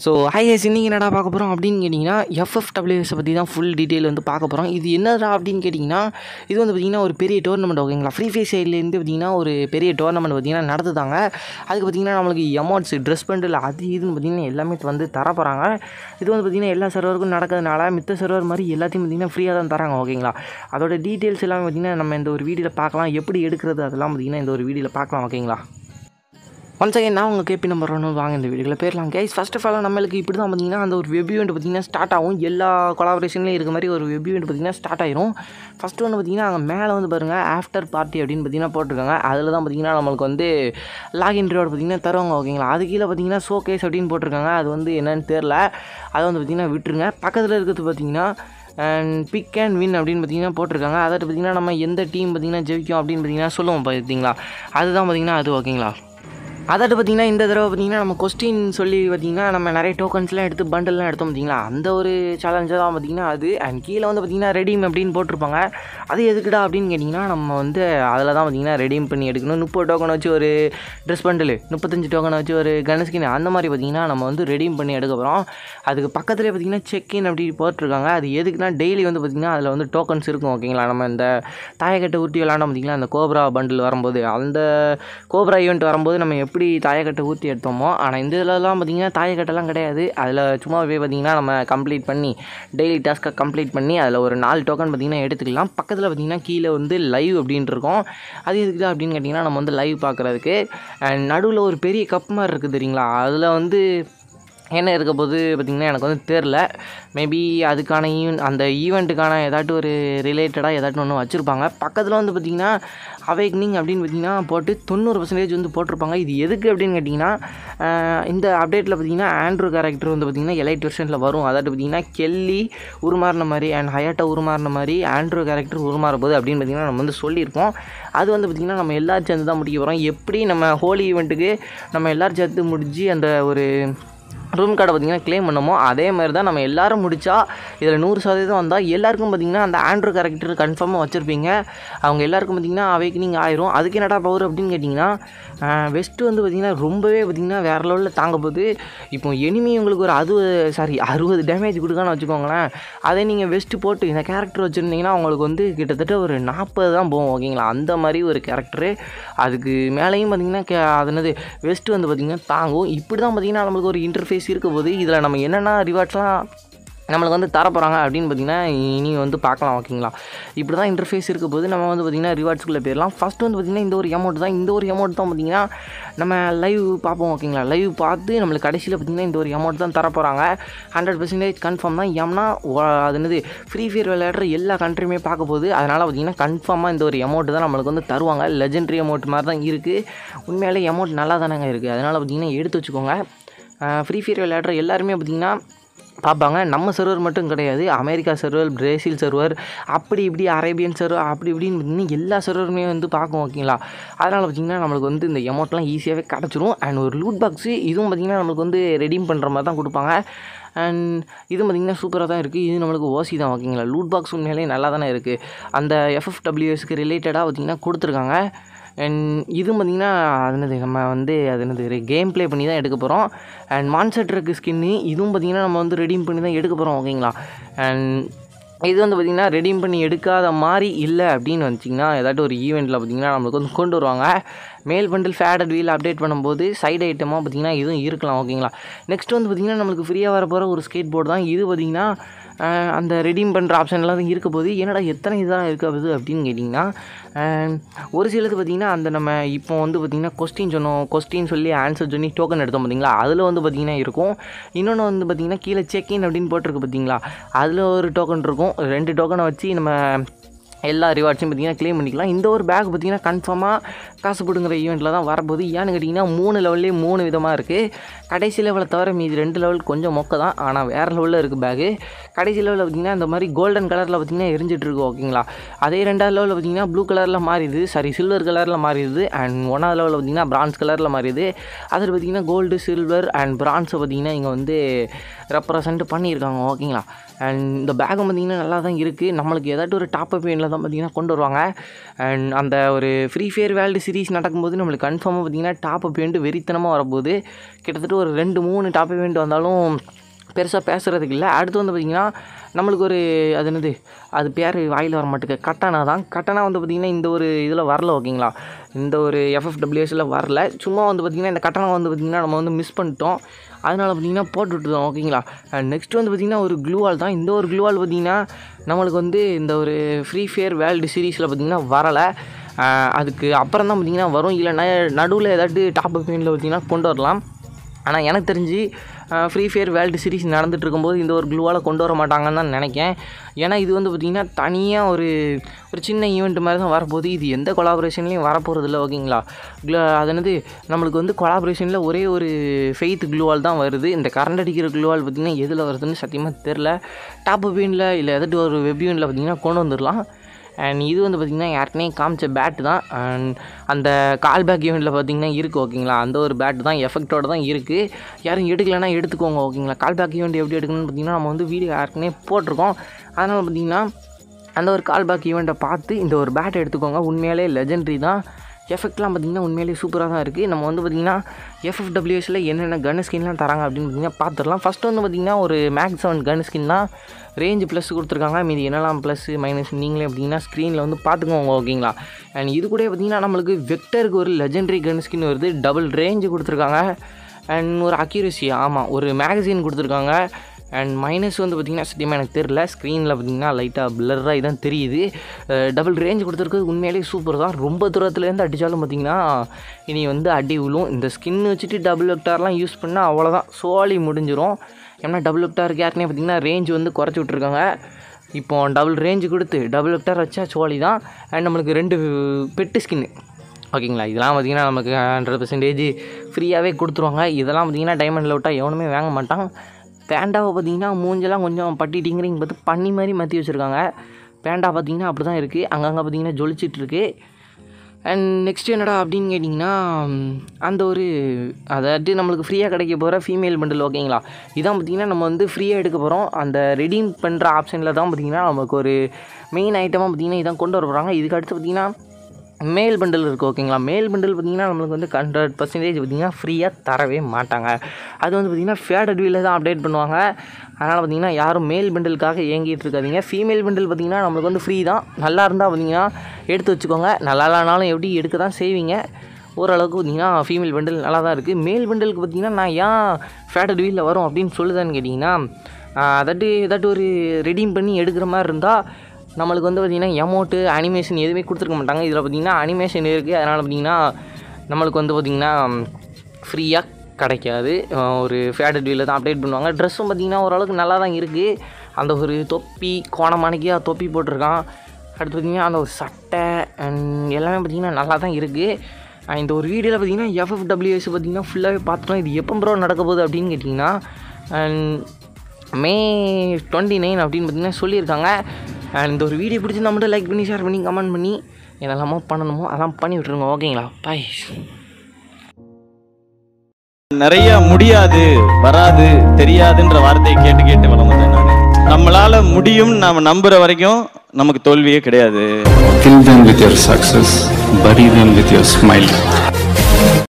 So IS இன்னைக்கு என்னடா பார்க்க போகிறோம் அப்படின்னு கேட்டிங்கன்னா எஃப்எஃப்டபிள்யூஎஸை பற்றி தான் ஃபுல் டீட்டெயில் வந்து பார்க்க போகிறோம் இது என்னடா அப்படின்னு கேட்டிங்கன்னா இது வந்து பார்த்திங்கன்னா ஒரு பெரிய டோர்னமெண்ட் ஓகேங்களா ஃப்ரீ ஃபயர் சைட்லேருந்து பார்த்திங்கன்னா ஒரு பெரிய டோர்னமெண்ட் பார்த்திங்கன்னா நடத்துதாங்க அதுக்கு பார்த்திங்கன்னா நம்மளுக்கு எமௌண்ட்ஸ் ட்ரெஸ் பண்டில் அது இதுன்னு பார்த்திங்கன்னா எல்லாமே வந்து தர போகிறாங்க இது வந்து பார்த்திங்கன்னா எல்லா சர்வருக்கும் நடக்கிறதுனால மித்த சர்வர் மாதிரி எல்லாத்தையும் பார்த்திங்கன்னா ஃப்ரீயாக தான் தராங்க ஓகேங்களா அதோட டீட்டெயில்ஸ் எல்லாமே பார்த்திங்கன்னா நம்ம இந்த ஒரு வீடியோவில் பார்க்கலாம் எப்படி எடுக்கிறது அதெல்லாம் பார்த்திங்கன்னா இந்த ஒரு வீடியோவில் பார்க்கலாம் ஓகேங்களா ஒன்ஸ் அகைன் நான் உங்கள் கேபி நம்பர் ஒன்று வாங்க இந்த வீடியோவில் பேரலாம் கைஸ் ஃபஸ்ட் ஆஃப் ஆல் நம்மளுக்கு இப்படி தான் பார்த்தீங்கன்னா அந்த ஒரு வெப் ஈவெண்ட் பார்த்தீங்கன்னா ஸ்டார்ட் ஆகும் எல்லா கொலாபரேஷன்லேயும் இருக்க மாதிரி ஒரு வெப் ஈவெண்ட் பார்த்தீங்கன்னா ஸ்டார்ட் ஆயிரும் ஃபஸ்ட்டு ஒன்று பார்த்தீங்கன்னா அங்கே மேலே வந்து பாருங்கள் ஆஃப்டர் பார்ட்டி அப்படின்னு பார்த்தீங்கன்னா போட்டிருக்காங்க அதில் தான் பார்த்தீங்கன்னா நம்மளுக்கு வந்து லாகின் ரிவார்டு பார்த்தீங்கன்னா தருவாங்க ஓகேங்களா அது கீழே பார்த்தீங்கன்னா ஷோ கேஸ் அப்படின்னு போட்டிருக்காங்க அது வந்து என்னன்னு தெரில அதை வந்து பார்த்தீங்கன்னா விட்டுருங்க பக்கத்தில் இருக்கிறது பார்த்தீங்கன்னா அண்ட் பிக் அண்ட் வின் அப்படின்னு பார்த்தீங்கன்னா போட்டிருக்காங்க அதாவது பார்த்தீங்கன்னா நம்ம எந்த டீம் பார்த்தீங்கன்னா ஜெயிக்கும் அப்படின்னு பார்த்தீங்கன்னா சொல்லுவோம் பார்த்தீங்களா அதுதான் பார்த்தீங்கன்னா அது ஓகேங்களா அதாவது பார்த்திங்கன்னா இந்த தடவை பார்த்திங்கன்னா நம்ம கொஸ்டின் சொல்லி பார்த்திங்கன்னா நம்ம நிறைய டோக்கன்ஸ்லாம் எடுத்து பண்டல்லாம் எடுத்தோம் பார்த்திங்களா அந்த ஒரு சேலஞ்சை தான் பார்த்திங்கன்னா அது அண்ட் கீழே வந்து பார்த்திங்கன்னா ரெடீம் அப்படின்னு போட்டிருப்பாங்க அது எதுக்குடா அப்படின்னு கேட்டிங்கன்னா நம்ம வந்து அதில் தான் பார்த்திங்கன்னா ரெடீம் பண்ணி எடுக்கணும் முப்பது டோக்கன் வச்சு ஒரு ட்ரெஸ் பண்டில் முப்பத்தஞ்சு டோக்கன் வச்சு ஒரு கனஸ்கின் அந்த மாதிரி பார்த்திங்கன்னா நம்ம வந்து ரெடீம் பண்ணி எடுக்க போகிறோம் அதுக்கு பக்கத்துலேயே பார்த்திங்கன்னா செக்இன் அப்படி போட்டிருக்காங்க அது எதுக்குன்னா டெய்லி வந்து பார்த்திங்கன்னா அதில் வந்து டோக்கன்ஸ் இருக்கும் ஓகேங்களா நம்ம இந்த தாயக்கட்டை ஊற்றி விளாண்டோம் பார்த்திங்களா அந்த கோப்ரா பண்டில் வரும்போது அந்த கோப்ரா ஈவெண்ட் வரும்போது நம்ம எப்படி தாயக்கட்டை ஊற்றி எடுத்தோமோ ஆனால் இந்த இதுலலாம் பார்த்திங்கன்னா தாயக்கட்டைலாம் கிடையாது அதில் சும்மா போய் பார்த்திங்கன்னா நம்ம கம்ப்ளீட் பண்ணி டெய்லி டாஸ்க்கை கம்ப்ளீட் பண்ணி அதில் ஒரு நாலு டோக்கன் பார்த்திங்கன்னா எடுத்துக்கலாம் பக்கத்தில் பார்த்திங்கன்னா கீழே வந்து லைவ் அப்படின்ட்டு இருக்கும் அது எதுக்கு அப்படின்னு கேட்டிங்கன்னா நம்ம வந்து லைவ் பார்க்குறதுக்கு அண்ட் நடுவில் ஒரு பெரிய கப் மாதிரி இருக்குது தெரியுங்களா அதில் வந்து என்ன இருக்க போது பார்த்திங்கன்னா எனக்கு வந்து தெரில மேபி அதுக்கான ஈவெண்ட் அந்த ஈவெண்ட்டுக்கான ஏதாட்டும் ஒரு ரிலேட்டடாக ஏதாட்டும் ஒன்று வச்சுருப்பாங்க பக்கத்தில் வந்து பார்த்திங்கன்னா அவேக்னிங் அப்படின்னு பார்த்திங்கன்னா போட்டு தொண்ணூறு பர்சன்டேஜ் வந்து போட்டிருப்பாங்க இது எதுக்கு அப்படின்னு கேட்டிங்கன்னா இந்த அப்டேட்டில் பார்த்திங்கன்னா ஆண்ட்ரூ கேரக்டர் வந்து பார்த்திங்கன்னா எலைட் வெர்ஷனில் வரும் அதாவது பார்த்திங்கன்னா கெல்லி உருமாறின மாதிரி அண்ட் ஹயாட்டா உருமாறின மாதிரி ஆண்ட்ரூ கேரக்டர் உருமாற போது அப்படின்னு பார்த்திங்கன்னா நம்ம வந்து சொல்லியிருக்கோம் அது வந்து பார்த்திங்கன்னா நம்ம எல்லோரும் சேர்ந்து தான் முடிக்க போகிறோம் எப்படி நம்ம ஹோலி ஈவெண்ட்டுக்கு நம்ம எல்லோரும் சேர்த்து முடிஞ்சு அந்த ஒரு ரூம் கார்டை பார்த்திங்கன்னா க்ளைம் பண்ணமோ அதே மாதிரி தான் நம்ம எல்லோரும் முடித்தா இதில் நூறு சதவீதம் வந்தால் எல்லாருக்கும் பார்த்திங்கன்னா அந்த ஆண்ட்ரூ கேரக்டர் கன்ஃபார்மாக வச்சுருப்பீங்க அவங்க எல்லாருக்கும் பார்த்திங்கன்னா அவேக்னிங் ஆயிரும் அதுக்கு என்னடா பவர் அப்படின்னு கேட்டிங்கன்னா வெஸ்ட்டு வந்து பார்த்திங்கன்னா ரொம்பவே பார்த்திங்கன்னா வேறு லெவலில் தாங்க போகுது இப்போ எனிமி உங்களுக்கு ஒரு அது சாரி அறுபது டேமேஜ் கொடுக்கான்னு வச்சுக்கோங்களேன் அதே நீங்கள் வெஸ்ட்டு போட்டு இந்த கேரக்டர் வச்சுருந்தீங்கன்னா உங்களுக்கு வந்து கிட்டத்தட்ட ஒரு நாற்பது தான் போகும் ஓகேங்களா அந்த மாதிரி ஒரு கேரக்டரு அதுக்கு மேலேயும் பார்த்திங்கன்னா கே அது என்னது வெஸ்ட்டு வந்து பார்த்திங்கன்னா தாங்கும் இப்படி தான் பார்த்திங்கன்னா நம்மளுக்கு ஒரு இன்டர்ஃபேஸ் இருக்க போது இதில் நம்ம என்னென்ன ரிவார்ட்ஸ்லாம் நம்மளுக்கு வந்து தர போகிறாங்க அப்படின்னு பார்த்தீங்கன்னா இனி வந்து பார்க்கலாம் ஓகேங்களா இப்படி தான் இன்டர்ஃபேஸ் இருக்க போது நம்ம வந்து பார்த்திங்கன்னா ரிவார்ட்ஸ்குள்ளே போயிடலாம் ஃபஸ்ட் வந்து பார்த்திங்கன்னா இந்த ஒரு அமௌண்ட் தான் இந்த ஒரு அமௌண்ட் தான் பார்த்திங்கன்னா நம்ம லைவ் பார்ப்போம் ஓகேங்களா லைவ் பார்த்து நம்மளுக்கு கடைசியில் பார்த்திங்கன்னா இந்த ஒரு அமௌண்ட் தான் தர போகிறாங்க ஹண்ட்ரட் பர்சன்டேஜ் கன்ஃபார்ம் தான் ஏம்னா அது என்னது ஃப்ரீ ஃபயர் விளையாடுற எல்லா கண்ட்ரியுமே பார்க்க போகுது அதனால் பார்த்திங்கன்னா கன்ஃபார்மாக இந்த ஒரு அமௌண்ட் தான் நம்மளுக்கு வந்து தருவாங்க லெஜெண்டரி அமௌண்ட் மாதிரி தான் இருக்குது உண்மையாலே அமௌண்ட் நல்லா தானேங்க இருக்குது அதனால் பார்த்திங்கன்னா எடுத்து வச்சுக்கோங்க ஃப்ரீ ஃபயர் விளையாடுற எல்லாருமே பார்த்திங்கன்னா பார்ப்பாங்க நம்ம சர்வர் மட்டும் கிடையாது அமெரிக்கா சர்வர் பிரேசில் சர்வர் அப்படி இப்படி அரேபியன் சர்வர் அப்படி இப்படின்னு பார்த்திங்கன்னா எல்லா சர்வருமே வந்து பார்க்கும் ஓகேங்களா அதனால் பார்த்திங்கன்னா நம்மளுக்கு வந்து இந்த அமௌண்ட்லாம் ஈஸியாகவே கிடச்சிரும் அண்ட் ஒரு லூட் பாக்ஸு இதுவும் பார்த்திங்கன்னா நம்மளுக்கு வந்து ரெடீம் பண்ணுற மாதிரி தான் கொடுப்பாங்க அண்ட் இது பார்த்திங்கன்னா சூப்பராக தான் இருக்குது இது நம்மளுக்கு ஓசி தான் ஓகேங்களா லூட் பாக்ஸ் உண்மையிலே நல்லா தானே இருக்குது அந்த எஃப்எஃப்டபிள்யூஎஸ்க்கு ரிலேட்டடாக பார்த்திங்கன்னா கொடுத்துருக்காங்க அண்ட் இது பார்த்திங்கன்னா அது என்னது நம்ம வந்து அது என்னது கேம் ப்ளே பண்ணி தான் எடுக்க போகிறோம் அண்ட் மான்சர் ட்ரக் ஸ்கின்னு இதுவும் பார்த்திங்கன்னா நம்ம வந்து ரெடீம் பண்ணி தான் எடுக்க போகிறோம் ஓகேங்களா அண்ட் இது வந்து பார்த்திங்கன்னா ரெடீம் பண்ணி எடுக்காத மாதிரி இல்லை அப்படின்னு வச்சிங்கன்னா ஏதாட்டும் ஒரு ஈவெண்ட்டில் பார்த்திங்கன்னா நம்மளுக்கு வந்து கொண்டு வருவாங்க மேல் பண்டில் ஃபேடட் வீல் அப்டேட் பண்ணும்போது சைடு ஐட்டமாக பார்த்திங்கன்னா இதுவும் இருக்கலாம் ஓகேங்களா நெக்ஸ்ட் வந்து பார்த்திங்கன்னா நம்மளுக்கு ஃப்ரீயாக வர போகிற ஒரு ஸ்கேட் போர்டு தான் இது பார்த்திங்கன்னா அந்த ரெடீம் பண்ணுற ஆப்ஷன்லாம் தான் இருக்க போது என்னடா எத்தனை இதெல்லாம் இருக்க போகுது அப்படின்னு கேட்டிங்கன்னா ஒரு சிலது பார்த்திங்கன்னா அந்த நம்ம இப்போ வந்து பார்த்திங்கன்னா கொஸ்டின் சொன்னோம் கொஸ்டின் சொல்லி ஆன்சர் சொல்லி டோக்கன் எடுத்தோம் பார்த்திங்களா அதில் வந்து பார்த்திங்கன்னா இருக்கும் இன்னொன்று வந்து பார்த்திங்கன்னா கீழே செக்இன் அப்படின்னு போட்டிருக்கு பார்த்திங்களா அதில் ஒரு டோக்கன் இருக்கும் ரெண்டு டோக்கனை வச்சு நம்ம எல்லா ரிவார்ட்ஸையும் பார்த்திங்கன்னா க்ளைம் பண்ணிக்கலாம் இந்த ஒரு பேக் பார்த்திங்கன்னா கன்ஃபார்மாக காசு போடுங்கிற ஈவெண்ட்டில் தான் வரப்போகுது ஏன்னு கேட்டிங்கன்னா மூணு லெவல்லே மூணு விதமாக இருக்குது கடைசி லெவலை தவிர மீதி ரெண்டு லெவல் கொஞ்சம் மொக்க தான் ஆனால் வேறு லெவலில் இருக்குது பேகு கடைசி லெவலில் பார்த்திங்கன்னா இந்த மாதிரி கோல்டன் கலரில் பார்த்திங்கன்னா எரிஞ்சிட்டு இருக்கு ஓகேங்களா அதே ரெண்டாவது லெவலில் பார்த்திங்கன்னா ப்ளூ கலரில் மாறிடுது சாரி சில்வர் கலரில் மாறிடுது அண்ட் ஒன்றாவது லெவலில் பார்த்திங்கன்னா பிரான்ஸ் கலரில் மாறிடுது அதில் பார்த்திங்கன்னா கோல்டு சில்வர் அண்ட் பிரான்ஸை பார்த்திங்கன்னா இங்கே வந்து ரெப்ரசன்ட் பண்ணியிருக்காங்க ஓகேங்களா அண்ட் இந்த பேகும் பார்த்திங்கன்னா நல்லா தான் இருக்குது நம்மளுக்கு ஏதாட்டும் ஒரு டாப் அப் வேனில் தான் பார்த்தீங்கன்னா கொண்டு வருவாங்க அண்ட் அந்த ஒரு ஃப்ரீ ஃபயர் வேர்ல்டு சீரிஸ் நடக்கும்போது நம்மளுக்கு கன்ஃபார்மாக பார்த்தீங்கன்னா டாப் அப் வேண்டு வெறித்தனமாக வரப்போகுது கிட்டத்தட்ட ஒரு ரெண்டு மூணு டாப் அப் வேண்டு வந்தாலும் பெருசாக பேசுகிறதுக்கு இல்லை அடுத்து வந்து பார்த்திங்கன்னா நம்மளுக்கு ஒரு அது என்னது அது பேர் வாயில் வர மாட்டேங்க கட்டானா தான் கட்டானா வந்து பார்த்திங்கன்னா இந்த ஒரு இதில் வரல ஓகேங்களா இந்த ஒரு எஃப்எஃப்டபிள்யூஎஸில் வரல சும்மா வந்து பார்த்திங்கன்னா இந்த கட்டானா வந்து பார்த்திங்கன்னா நம்ம வந்து மிஸ் பண்ணிட்டோம் அதனால் பார்த்திங்கன்னா போட்டு விட்டுருந்தோம் ஓகேங்களா நெக்ஸ்ட் வந்து பார்த்திங்கன்னா ஒரு க்ளூவால் தான் இந்த ஒரு க்ளூவால் பார்த்திங்கன்னா நம்மளுக்கு வந்து இந்த ஒரு ஃப்ரீ ஃபயர் வேர்ல்டு சீரீஸில் பார்த்திங்கன்னா வரலை அஹ் அதுக்கு அப்புறம் தான் பார்த்திங்கன்னா வரும் இல்லைன்னா நடுவில் ஏதாட்டு டாப் அப் பார்த்திங்கன்னா கொண்டு வரலாம் ஆனால் எனக்கு தெரிஞ்சு ஃப்ரீ ஃபயர் வேர்ல்டு சீரிஸ் நடந்துட்டு இருக்கும்போது இந்த ஒரு க்ளூவால் கொண்டு வர மாட்டாங்கன்னு தான் நினைக்கேன் ஏன்னா இது வந்து பார்த்திங்கன்னா தனியாக ஒரு ஒரு சின்ன ஈவெண்ட் மாதிரி தான் வரப்போகுது இது எந்த கொலாபரேஷன்லேயும் வரப்போகிறது இல்லை ஓகேங்களா க்ளூ அது என்னது நம்மளுக்கு வந்து கொலாபரேஷனில் ஒரே ஒரு ஃபெய்த் க்ளூவால் தான் வருது இந்த கரண்ட் அடிக்கிற க்ளூவால் பார்த்திங்கன்னா எதில் வருதுன்னு சத்தியமாக தெரில டாப் வெபியூனில் இல்லை ஏதாட்டு ஒரு வெபியூனில் பார்த்திங்கன்னா கொண்டு வந்துடலாம் அண்ட் இது வந்து பார்த்திங்கன்னா ஏற்கனவே காமிச்ச பேட்டு தான் அண்ட் அந்த கால் பேக் ஈவெண்ட்டில் பார்த்தீங்கன்னா இருக்குது ஓகேங்களா அந்த ஒரு பேட்டு தான் எஃபெக்டோட தான் இருக்குது யாரும் எடுக்கலைன்னா எடுத்துக்கோங்க ஓகேங்களா கால் பேக் ஈவெண்ட் எப்படி எடுக்கணும்னு பார்த்தீங்கன்னா நம்ம வந்து வீடியோ ஏற்கனவே போட்டிருக்கோம் அதனால் பார்த்திங்கன்னா அந்த ஒரு கால் பேக் ஈவெண்ட்டை பார்த்து இந்த ஒரு பேட்டை எடுத்துக்கோங்க உண்மையிலே லெஜெண்ட்ரி தான் எஃபெக்ட்லாம் பார்த்திங்கன்னா உண்மையிலேயே சூப்பராக தான் இருக்குது நம்ம வந்து பார்த்திங்கன்னா எஃப்எஃப்டபிள்யூஎஸில் என்னென்ன கன் ஸ்கின்லாம் தராங்க அப்படின்னு பார்த்தீங்கன்னா பார்த்துடலாம் ஃபஸ்ட்டு வந்து பார்த்திங்கன்னா ஒரு மேக்ஸ் செவன் கன் ஸ்கின் தான் ரேஞ்சு ப்ளஸ் கொடுத்துருக்காங்க மீதி என்னெல்லாம் ப்ளஸ் மைனஸ் நீங்களே பார்த்தீங்கன்னா ஸ்க்ரீனில் வந்து பார்த்துக்கோங்க ஓகேங்களா அண்ட் இது கூட பார்த்தீங்கன்னா நம்மளுக்கு வெக்டருக்கு ஒரு லெஜெண்டரி கன் ஸ்கின் வருது டபுள் ரேஞ்சு கொடுத்துருக்காங்க அண்ட் ஒரு அக்யூரசி ஆமாம் ஒரு மேகசின் கொடுத்துருக்காங்க அண்ட் மைனஸ் வந்து பார்த்திங்கன்னா சத்தியமாக எனக்கு தெரில ஸ்க்ரீனில் பார்த்தீங்கன்னா லைட்டாக பிளராக இதான் தெரியுது டபுள் ரேஞ்ச் கொடுத்துருக்குறது உண்மையிலேயே சூப்பர் தான் ரொம்ப தூரத்துலேருந்து அடித்தாலும் பார்த்திங்கன்னா இனி வந்து அடி விழும் இந்த ஸ்கின் வச்சுட்டு டபுள் வெக்டார்லாம் யூஸ் பண்ணால் அவ்வளோதான் சோழி முடிஞ்சிரும் ஏன்னா டபுள் வெக்டாருக்கு ஏற்கனவே பார்த்திங்கன்னா ரேஞ்ச் வந்து குறைச்சி விட்ருக்காங்க இப்போ டபுள் ரேஞ்சு கொடுத்து டபுள் வெக்டார் வச்சா சோழி தான் அண்ட் நம்மளுக்கு ரெண்டு பெட்டு ஸ்கின்னு ஓகேங்களா இதெல்லாம் பார்த்திங்கன்னா நமக்கு ஹண்ட்ரட் பர்சன்டேஜ் ஃப்ரீயாகவே கொடுத்துருவாங்க இதெல்லாம் பார்த்திங்கன்னா டைமண்டில் விட்டால் எவனுமே வாங்க மாட்டான் பேண்டாவை பார்த்திங்கன்னா மூஞ்செல்லாம் கொஞ்சம் பட்டி டிங்கரிங் பார்த்து பண்ணி மாதிரி மாற்றி வச்சுருக்காங்க பேண்டா பார்த்திங்கன்னா அப்படி தான் இருக்குது அங்கங்கே பார்த்திங்கன்னா ஜொலிச்சிட்ருக்கு அண்ட் நெக்ஸ்ட் என்னடா அப்படின்னு கேட்டிங்கன்னா ம், அந்த ஒரு அதாவது நம்மளுக்கு ஃப்ரீயாக கிடைக்க போகிற ஃபீமேல் பண்டில் ஓகேங்களா இதான் பார்த்திங்கன்னா நம்ம வந்து ஃப்ரீயாக எடுக்க போகிறோம் அந்த ரெடீம் பண்ணுற ஆப்ஷனில் தான் பார்த்திங்கன்னா நமக்கு ஒரு மெயின் ஐட்டமாக பார்த்திங்கன்னா இதான் கொண்டு வர போகிறாங்க இதுக்கு அடுத்து பார்த்திங்கன்னா மேல் பண்டில் இருக்குது ஓகேங்களா மேல் பண்டில் பார்த்திங்கன்னா நம்மளுக்கு வந்து ஹண்ட்ரட் பர்சன்டேஜ் பார்த்திங்கன்னா ஃப்ரீயாக தரவே மாட்டாங்க அது வந்து பார்த்திங்கன்னா ஃபேடட் வீலில் தான் அப்டேட் பண்ணுவாங்க அதனால் பார்த்திங்கன்னா யாரும் மேல் பண்டிலுக்காக ஏங்கிட்டு இருக்காதீங்க ஃபீமேல் பண்டில் பார்த்திங்கன்னா நம்மளுக்கு வந்து ஃப்ரீ தான் நல்லா இருந்தால் பார்த்திங்கன்னா எடுத்து வச்சுக்கோங்க நல்லா இல்லைனாலும் எப்படி எடுக்க தான் செய்வீங்க ஓரளவுக்கு பார்த்திங்கன்னா ஃபீமேல் பண்டில் நல்லா தான் இருக்குது மேல் பண்டிலுக்கு பார்த்திங்கன்னா நான் ஏன் ஃபேடட் வீலில் வரும் அப்படின்னு சொல்லுதான்னு கேட்டிங்கன்னா அதாட்டு ஏதாட்டு ஒரு ரெடீம் பண்ணி எடுக்கிற மாதிரி இருந்தால் நம்மளுக்கு வந்து பார்த்திங்கன்னா எமௌண்ட்டு அனிமேஷன் எதுவுமே கொடுத்துருக்க மாட்டாங்க இதில் பார்த்திங்கன்னா அனிமேஷன் இருக்குது அதனால் பார்த்திங்கன்னா நம்மளுக்கு வந்து பார்த்திங்கன்னா ஃப்ரீயாக கிடைக்காது அஹ் ஒரு ஃபேடட் வீலில் தான் அப்டேட் பண்ணுவாங்க ட்ரெஸ்ஸும் பார்த்திங்கன்னா ஓரளவுக்கு நல்லா தான் இருக்குது அந்த ஒரு தொப்பி கோணமானிக்கா தொப்பி போட்டிருக்கான் அடுத்து பார்த்திங்கன்னா அந்த ஒரு சட்டை அண்ட் எல்லாமே பார்த்திங்கன்னா நல்லா தான் இருக்குது அஹ் இந்த ஒரு வீடியோவில் பார்த்திங்கன்னா எஃப்எஃப்டபிள்யூஎஸ் பார்த்திங்கன்னா ஃபுல்லாகவே பார்த்துட்டோம் இது எப்போ ப்ரோ நடக்க போகுது அப்படின்னு கேட்டிங்கன்னா அண்ட் மே டுவெண்ட்டி நைன் அப்படின்னு பார்த்தீங்கன்னா சொல்லியிருக்காங்க அண்ட் இந்த ஒரு வீடியோ பிடிச்சிருந்தா மட்டும் லைக் பண்ணி ஷேர் பண்ணி கமெண்ட் பண்ணி என்னெல்லாமோ பண்ணணுமோ அதெல்லாம் பண்ணி விட்ருங்க ஓகேங்களா பாய் நிறைய முடியாது வராது தெரியாதுன்ற வார்த்தையை கேட்டு கேட்டு வளர்ந்தேன் நான் நம்மளால முடியும் நாம நம்புற வரைக்கும் நமக்கு தோல்வியே கிடையாது Kill them with your success, bury them with your smile.